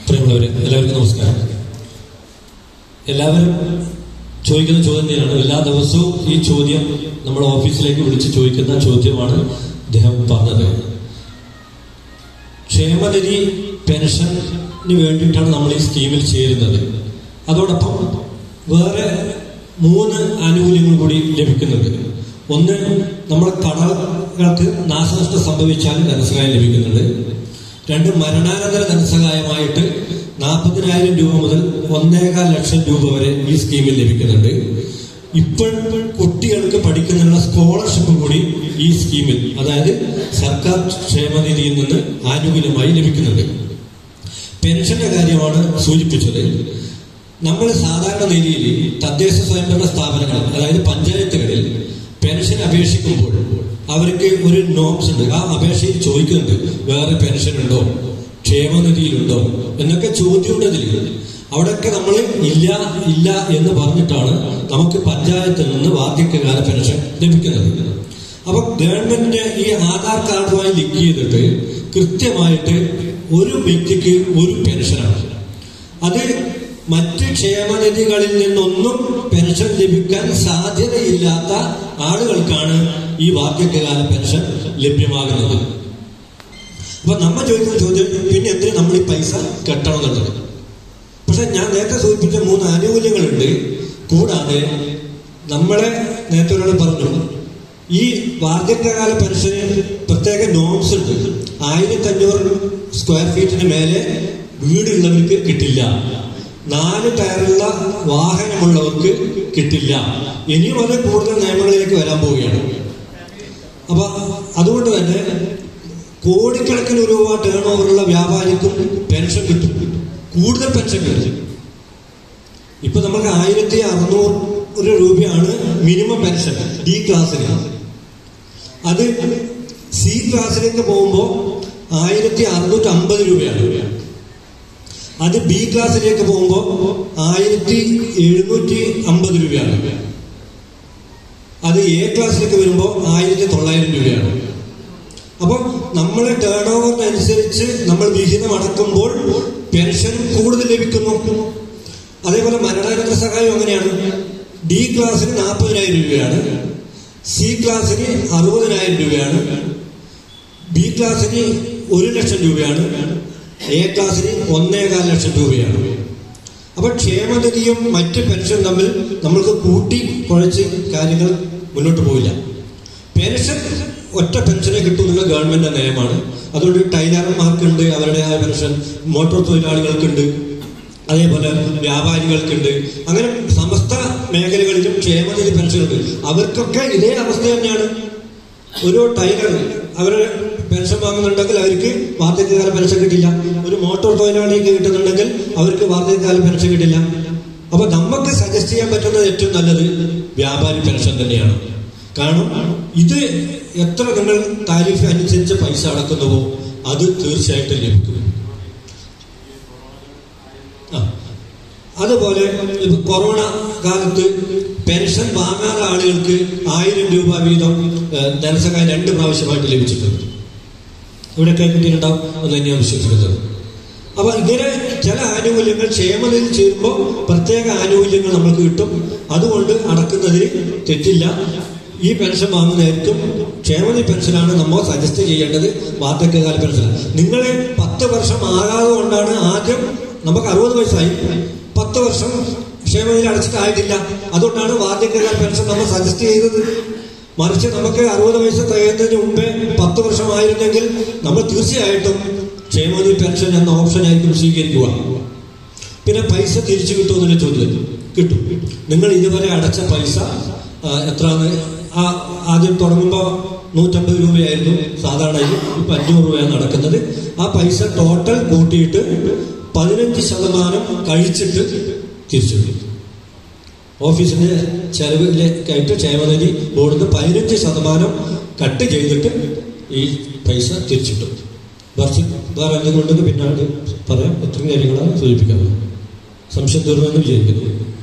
പ്രിയമുള്ളവരെ എല്ലാവർക്കും നമസ്കാരം എല്ലാവരും ചോദിക്കുന്ന ചോദ്യം തന്നെയാണ് എല്ലാ ദിവസവും ഈ ചോദ്യം നമ്മുടെ ഓഫീസിലേക്ക് വിളിച്ച് ചോദിക്കുന്ന ചോദ്യമാണ് അദ്ദേഹം പറഞ്ഞത് ക്ഷേമനിധി പെൻഷന് വേണ്ടിയിട്ടാണ് നമ്മൾ ഈ സ്കീമിൽ ചേരുന്നത് അതോടൊപ്പം വേറെ മൂന്ന് ആനുകൂല്യങ്ങൾ കൂടി ലഭിക്കുന്നുണ്ട് ഒന്ന് നമ്മുടെ കടകൾക്ക് നാശനഷ്ടം സംഭവിച്ചാൽ ധനസഹായം ലഭിക്കുന്നുണ്ട് രണ്ട് മരണാനന്തര ധനസഹായമായിട്ട് നാൽപ്പതിനായിരം രൂപ മുതൽ ഒന്നേകാൽ ലക്ഷം രൂപ വരെ ഈ സ്കീമിൽ ലഭിക്കുന്നുണ്ട് ഇപ്പോൾ കുട്ടികൾക്ക് പഠിക്കുന്നതിനുള്ള സ്കോളർഷിപ്പ് കൂടി ഈ സ്കീമിൽ അതായത് സർക്കാർ ക്ഷേമനിധിയിൽ നിന്ന് ആനുകൂല്യമായി ലഭിക്കുന്നുണ്ട് പെൻഷന്റെ കാര്യമാണ് സൂചിപ്പിച്ചത് നമ്മൾ സാധാരണ നിലയിൽ തദ്ദേശ സ്വയംഭരണ സ്ഥാപനങ്ങൾ അതായത് പഞ്ചായത്തുകളിൽ പെൻഷൻ അപേക്ഷിക്കുമ്പോൾ അവർക്ക് ഒരു നോംസ് ഉണ്ട് ആ അപേക്ഷയിൽ ചോദിക്കുന്നുണ്ട് വേറെ പെൻഷൻ ഉണ്ടോ ക്ഷേമനിധിയിലുണ്ടോ എന്നൊക്കെ ചോദ്യമുണ്ട് അതിൽ അവിടെയൊക്കെ നമ്മൾ ഇല്ല ഇല്ല എന്ന് പറഞ്ഞിട്ടാണ് നമുക്ക് പഞ്ചായത്തിൽ നിന്ന് വാർദ്ധക്യകാല പെൻഷൻ ലഭിക്കുന്നത് അപ്പൊ ഗവൺമെന്റിന്റെ ഈ ആധാർ കാർഡുമായി ലിങ്ക് ചെയ്തിട്ട് കൃത്യമായിട്ട് ഒരു വ്യക്തിക്ക് ഒരു പെൻഷനാണ് അത് മറ്റ് ക്ഷേമനിധികളിൽ നിന്നൊന്നും പെൻഷൻ ലഭിക്കാൻ സാധ്യതയില്ലാത്ത ആളുകൾക്കാണ് ഈ വാർദ്ധക്യകാല പെൻഷൻ ലഭ്യമാകുന്നത് അപ്പൊ നമ്മൾ ചോദിക്കുന്ന ചോദ്യം പിന്നെ എന്തിനു നമ്മൾ ഈ പൈസ കെട്ടണം എന്നുള്ളത് പക്ഷെ ഞാൻ നേരത്തെ സൂചിപ്പിച്ച മൂന്ന് ആനുകൂല്യങ്ങളുണ്ട് കൂടാതെ നമ്മളെ നേരത്തെ ഒരാൾ പറഞ്ഞു ഈ വാർദ്ധക്യകാല പെൻഷന് പ്രത്യേക നോംസ് ഉണ്ട് ആയിരത്തി അഞ്ഞൂറ് സ്ക്വയർ ഫീറ്റിന് മേലെ വീടുള്ളവർക്ക് കിട്ടില്ല നാല് ടയറുള്ള വാഹനമുള്ളവർക്ക് കിട്ടില്ല ഇനിയും അത് കൂടുതൽ നിയമങ്ങളിലേക്ക് വരാൻ പോവുകയാണ് അപ്പൊ അതുകൊണ്ട് തന്നെ കോടിക്കണക്കിന് രൂപ ടേൺ ഓവറുള്ള വ്യാപാരിക്കും പെൻഷൻ കിട്ടും കൂടുതൽ പെൻഷൻ കിട്ടും ഇപ്പൊ നമുക്ക് ആയിരത്തി അറുന്നൂറ് രൂപയാണ് മിനിമം പെൻഷൻ ഡി ക്ലാസ്സിന് അത് സി ക്ലാസ്സിലേക്ക് പോകുമ്പോൾ ആയിരത്തി അറുന്നൂറ്റി അമ്പത് രൂപയാണ് അത് ബി ക്ലാസ്സിലേക്ക് പോകുമ്പോൾ ആയിരത്തി എഴുന്നൂറ്റി അമ്പത് രൂപയാണ് അത് എ ക്ലാസ്സിലേക്ക് വരുമ്പോൾ ആയിരത്തി തൊള്ളായിരം രൂപയാണ് അപ്പൊ നമ്മൾ ടേൺ ഓവറിനനുസരിച്ച് നമ്മൾ വിഹിതം അടക്കുമ്പോൾ പെൻഷൻ കൂടുതൽ ലഭിക്കുന്നു അതേപോലെ മരണാനന്തര സഹായം അങ്ങനെയാണ് ഡി ക്ലാസ്സിന് നാൽപ്പതിനായിരം രൂപയാണ് സി ക്ലാസ്സിന് അറുപതിനായിരം രൂപയാണ് ബി ക്ലാസ്സിന് ഒരു ലക്ഷം രൂപയാണ് എ ക്ലാസ്സിന് ഒന്നേകാൽ ലക്ഷം രൂപയാണ് അപ്പൊ ക്ഷേമനിധിയും മറ്റ് പെൻഷൻ തമ്മിൽ നമ്മൾക്ക് കൂട്ടി കുഴച്ച് കാര്യങ്ങൾ മുന്നോട്ട് പോയില്ല പെൻഷൻ ഒറ്റ പെൻഷനെ കിട്ടുമെന്നുള്ള ഗവൺമെന്റ് നയമാണ് അതുകൊണ്ട് ടൈലർമാർക്കുണ്ട് അവരുടേതായ പെൻഷൻ മോട്ടോർ തൊഴിലാളികൾക്കുണ്ട് അതേപോലെ വ്യാപാരികൾക്കുണ്ട് അങ്ങനെ സമസ്ത മേഖലകളിലും ക്ഷേമനിധി പെൻഷനുണ്ട് അവർക്കൊക്കെ ഇതേ അവസ്ഥ തന്നെയാണ് ഒരു ടൈലർ അവര് പെൻഷൻ വാങ്ങുന്നുണ്ടെങ്കിൽ അവർക്ക് വാർദ്ധക്യകാല പെൻഷൻ കിട്ടില്ല ഒരു മോട്ടോർ തൊഴിലാളിക്ക് കിട്ടുന്നുണ്ടെങ്കിൽ അവർക്ക് വാർദ്ധക്യകാല പെൻഷൻ കിട്ടില്ല അപ്പൊ നമുക്ക് സജസ്റ്റ് ചെയ്യാൻ പറ്റുന്നത് ഏറ്റവും നല്ലത് വ്യാപാരി പെൻഷൻ തന്നെയാണ് കാരണം ഇത് എത്ര നിങ്ങൾ താരിഫ് അനുസരിച്ച് പൈസ അടക്കുന്നുവോ അത് തീർച്ചയായിട്ടും ലഭിക്കും ആ അതുപോലെ ഇപ്പൊ കൊറോണ കാലത്ത് പെൻഷൻ വാങ്ങാത്ത ആളുകൾക്ക് ആയിരം രൂപ വീതം ഏഹ്, ധനസഹായം രണ്ട് പ്രാവശ്യമായിട്ട് ലഭിച്ചിട്ടുണ്ട് ഇവിടെ കിട്ടിയിട്ടുണ്ടാവും എന്ന് തന്നെയാണ് വിശ്വസിക്കുന്നത് അപ്പൊ ഇങ്ങനെ ചില ആനുകൂല്യങ്ങൾ ക്ഷേമനിധിയിൽ ചേരുമ്പോൾ പ്രത്യേക ആനുകൂല്യങ്ങൾ നമുക്ക് കിട്ടും അതുകൊണ്ട് അടക്കുന്നതിന് തെറ്റില്ല ഈ പെൻഷൻ വാങ്ങുന്നതായിരിക്കും ക്ഷേമനിധി പെൻഷനാണ് നമ്മൾ സജസ്റ്റ് ചെയ്യേണ്ടത് വാർദ്ധക്യകാല പെൻഷൻ നിങ്ങൾ പത്ത് വർഷം ആകാതെ കൊണ്ടാണ് ആദ്യം നമുക്ക് അറുപത് വയസ്സായി പത്ത് വർഷം ക്ഷേമനിധി അടച്ചിട്ടായിട്ടില്ല അതുകൊണ്ടാണ് വാർദ്ധക്യകാല പെൻഷൻ നമ്മൾ സജസ്റ്റ് ചെയ്തത് മറിച്ച് നമുക്ക് അറുപത് വയസ്സ് തികയുന്നതിന് മുമ്പേ പത്ത് വർഷമായിരുന്നെങ്കിൽ നമ്മൾ തീർച്ചയായിട്ടും ക്ഷേമനിധി പെൻഷൻ എന്ന ഓപ്ഷൻ ആയിരിക്കും സ്വീകരിക്കുക പിന്നെ പൈസ തിരിച്ചു കിട്ടുമെന്നുള്ള ചോദ്യം കിട്ടും നിങ്ങൾ ഇതുവരെ അടച്ച പൈസ ആ, എത്രയാണ് ആ ആദ്യം തുടങ്ങുമ്പോൾ നൂറ്റമ്പത് രൂപയായിരുന്നു സാധാരണ ഇപ്പൊ അഞ്ഞൂറ് രൂപയാണ് നടക്കുന്നത് ആ പൈസ ടോട്ടൽ കൂട്ടിയിട്ട് പതിനഞ്ച് ശതമാനം കഴിച്ചിട്ട് തിരിച്ചു കിട്ടും ഓഫീസിന്റെ ചെലവിലേക്കായിട്ട് ക്ഷേമനിധി ബോർഡിന് പതിനഞ്ച് ശതമാനം കട്ട് ചെയ്തിട്ട് ഈ പൈസ തിരിച്ചിട്ടും വർഷം വേറെ എന്തെങ്കിലും ഉണ്ടെങ്കിൽ പിന്നാണ്ട് പറയാം ഇത്രയും കാര്യങ്ങളാണ് സൂചിപ്പിക്കുന്നത് സംശയം തീർന്നെന്ന് വിചാരിക്കുന്നു